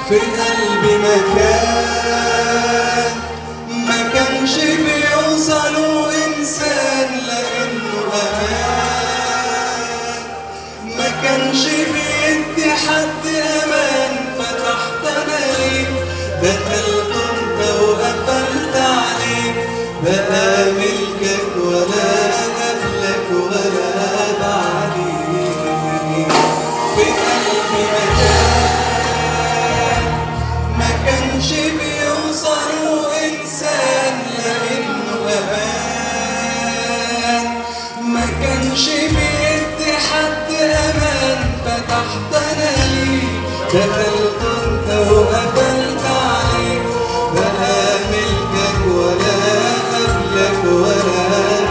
في قلبي مكان ما كانش بيوصلوا إنسان لأنه أمان ما كانش بيدي حد أمان فتحت أنا ليك دخلت أنت وقفلت عليك بقى ملكك ولا قبلك ولا بعديك في قلبي مكان ما كانش بيوصلوا إنسان لأنه أمان ما كانش بيدي حد أمان فتحت أنا ليك دخلت أنت وقفلت عليك بقى ملكك ولا قبلك ولا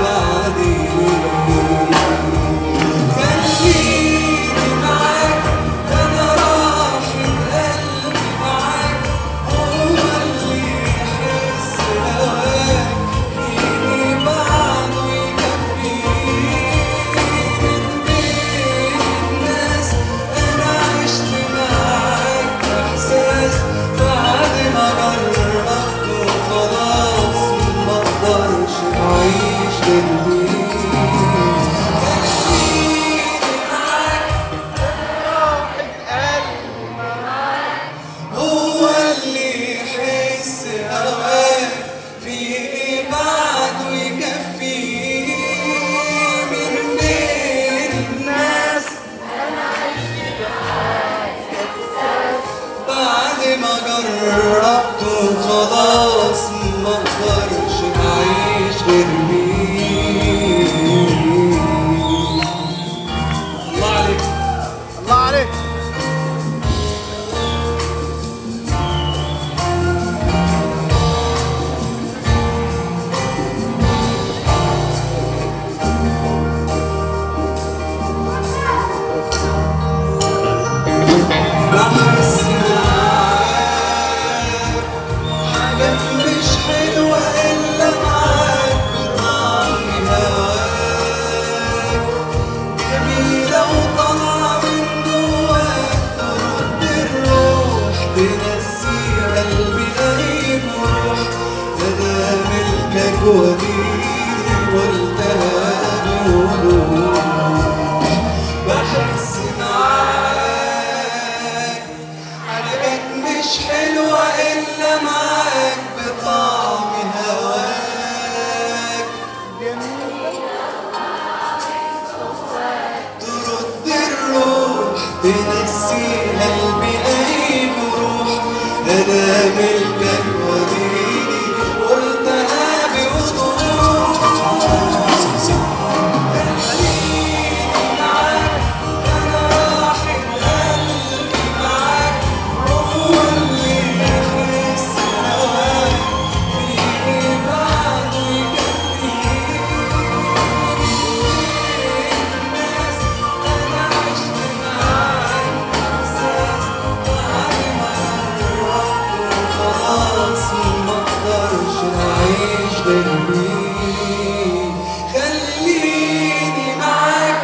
بعديك خليني معاك أنا راحة قلبي معاك هو اللي يحس هواك فيني بعده يكفيني من بين الناس أنا عشت معاك إحساس بعد ما جربت وخلاص ما أقدرش أعيش غير بيك هو اللي يحس هواك في ايه بعده يكفيه من بين الناس بعد ما جربته خلاص ما اقدرش اعيش غير بيه الله عليك الله عليك بحس معاك حاجات مش حلوة إلا معاك بطعم هواك جميلة وطالعة من جواك ترد الروح تنسي قلبي غريب وروح أنا ملكك وديني قلتها بوضوح بحس معاك حاجات مش حلوة إلا معاك بطعم هواك ترد الروح تنسي قلبي أي جروح أنا ملكك وديني قلتها بوضوح خليني معاك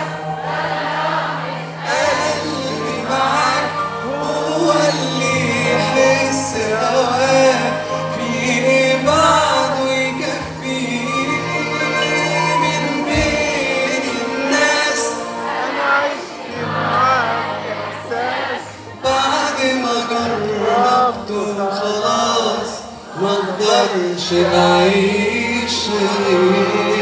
قلبي معاك هو اللي يحس هواك في بعضه يكفيه من بين الناس انا عشت معاك احساس بعد ما جربته خلاص ما اقدرش اعيش غير